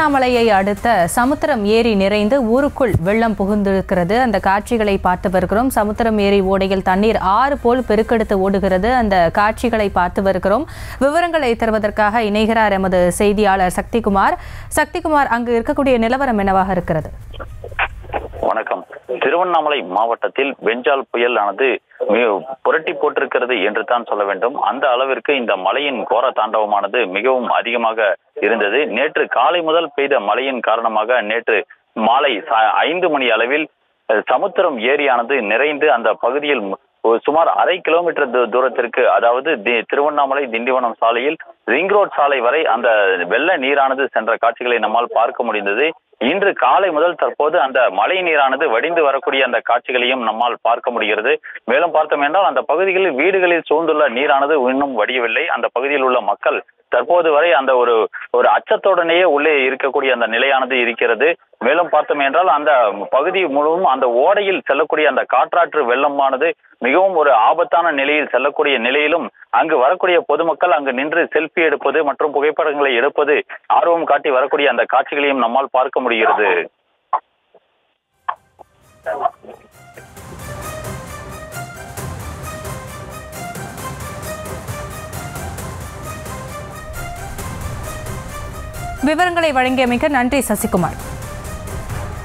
திருவண்ணாமலையை அடுத்த சமுத்திரம் ஏரி நிறைந்து ஊருக்குள் வெள்ளம் புகுந்திருக்கிறது அந்த காட்சிகளை பார்த்து வருகிறோம் சமுத்திரம் ஏரி ஓடையில் தண்ணீர் ஆறு போல் பெருக்கெடுத்து ஓடுகிறது அந்த காட்சிகளை பார்த்து வருகிறோம் விவரங்களை தருவதற்காக இணைகிறார் எமது செய்தியாளர் சக்திகுமார் சக்திகுமார் அங்கு இருக்கக்கூடிய நிலவரம் என்னவாக இருக்கிறது வணக்கம் திருவண்ணாமலை மாவட்டத்தில் பெஞ்சால் புயல் ஆனது மி- புரட்டி போட்டிருக்கிறது என்று தான் சொல்ல வேண்டும் அந்த அளவிற்கு இந்த மழையின் கோர தாண்டவமானது மிகவும் அதிகமாக இருந்தது நேற்று காலை முதல் பெய்த மழையின் காரணமாக நேற்று மாலை ச- ஐந்து மணி அளவில் அஹ், சமுத்திரம் ஏரியானது நிறைந்து அந்த பகுதியில் மு- ஒரு சுமார் அரை கிலோமீட்டர் தூ- தூரத்திற்கு அதாவது தி- திருவண்ணாமலை திண்டிவனம் சாலையில் ரிங் ரோட் சாலை வரை அந்த வெள்ள நீரானது சென்ற காட்சிகளை நம்மால் பார்க்க முடிந்தது இன்று காலை முதல் தற்போது அந்த மழை நீரானது வடிந்து வரக்கூடிய அந்த காட்சிகளையும் நம்மால் பார்க்க முடிகிறது மேலும் பார்த்தோம் என்றால் அந்த பகுதிகளில் வீடுகளில் சூழ்ந்துள்ள நீரானது இன்னும் வடியவில்லை அந்த பகுதியில் உள்ள மக்கள் தற்போது வரை அந்த ஒரு ஒரு அச்சத்துடனேயே உள்ளே இருக்கக்கூடிய அந்த நிலையானது இருக்கிறது மேலும் பார்த்தோம் என்றால் அந்த பகுதி முழுவதும் அந்த ஓடையில் செல்லக்கூடிய அந்த காற்றாற்று வெள்ளமானது மிகவும் ஒரு ஆபத்தான நிலையில் செல்லக்கூடிய நிலையிலும் அங்கு வரக்கூடிய பொதுமக்கள் அங்கு நின்று செல்ஃபி எடுப்பது மற்றும் புகைப்படங்களை எடுப்பது ஆர்வம் காட்டி வரக்கூடிய அந்த காட்சிகளையும் நம்மால் பார்க்க முடிகிறது விவரங்களை வழங்கியமைக்க நன்றி சசிகுமார்